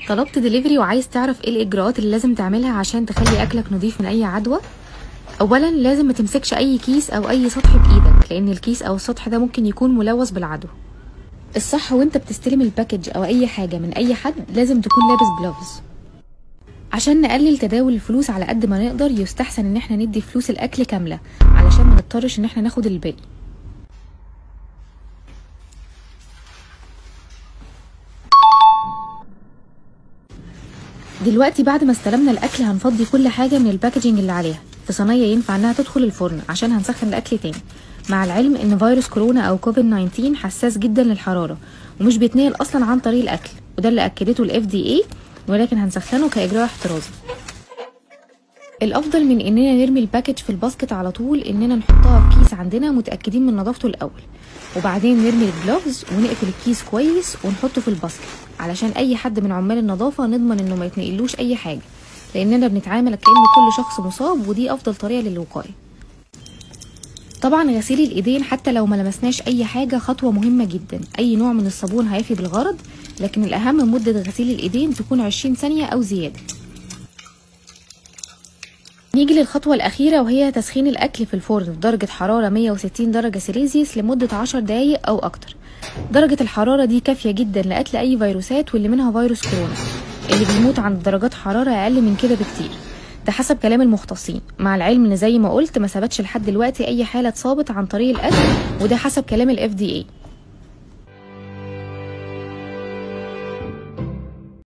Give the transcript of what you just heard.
طلبت دليفري وعايز تعرف ايه الاجراءات اللي لازم تعملها عشان تخلي اكلك نضيف من اي عدوى اولا لازم ما تمسكش اي كيس او اي سطح بايدك لان الكيس او السطح ده ممكن يكون ملوث بالعدوى الصح وانت بتستلم الباكج او اي حاجه من اي حد لازم تكون لابس جلوفز عشان نقلل تداول الفلوس على قد ما نقدر يستحسن ان احنا ندي فلوس الاكل كامله علشان ما نضطرش ان احنا ناخد الباقي دلوقتي بعد ما استلمنا الاكل هنفضي كل حاجه من الباكجينج اللي عليها في صينيه ينفع انها تدخل الفرن عشان هنسخن الاكل تاني مع العلم ان فيروس كورونا او كوفيد 19 حساس جدا للحراره ومش بيتنقل اصلا عن طريق الاكل وده اللي اكدته الاف دي اي ولكن هنسخنه كاجراء احترازي الافضل من اننا نرمي الباكج في الباسكت على طول اننا نحطها في كيس عندنا متاكدين من نظافته الاول وبعدين نرمي الجلوفز ونقفل الكيس كويس ونحطه في الباسكت علشان اي حد من عمال النظافه نضمن انه ما يتنقلوش اي حاجه لاننا بنتعامل كأن كل شخص مصاب ودي افضل طريقه للوقايه طبعا غسيل الايدين حتى لو ما لمسناش اي حاجه خطوه مهمه جدا اي نوع من الصابون هيفي بالغرض لكن الاهم مده غسيل الايدين تكون 20 ثانيه او زياده نيجي للخطوة الأخيرة وهي تسخين الأكل في الفرن في درجة حرارة 160 درجة سيليزيوس لمدة 10 دقايق أو أكتر درجة الحرارة دي كافية جدا لقتل أي فيروسات واللي منها فيروس كورونا اللي بيموت عند درجات حرارة أقل من كده بكتير ده حسب كلام المختصين مع العلم ان زي ما قلت ما ثبتش لحد دلوقتي اي حاله اتصابت عن طريق الاكل وده حسب كلام الاف دي اي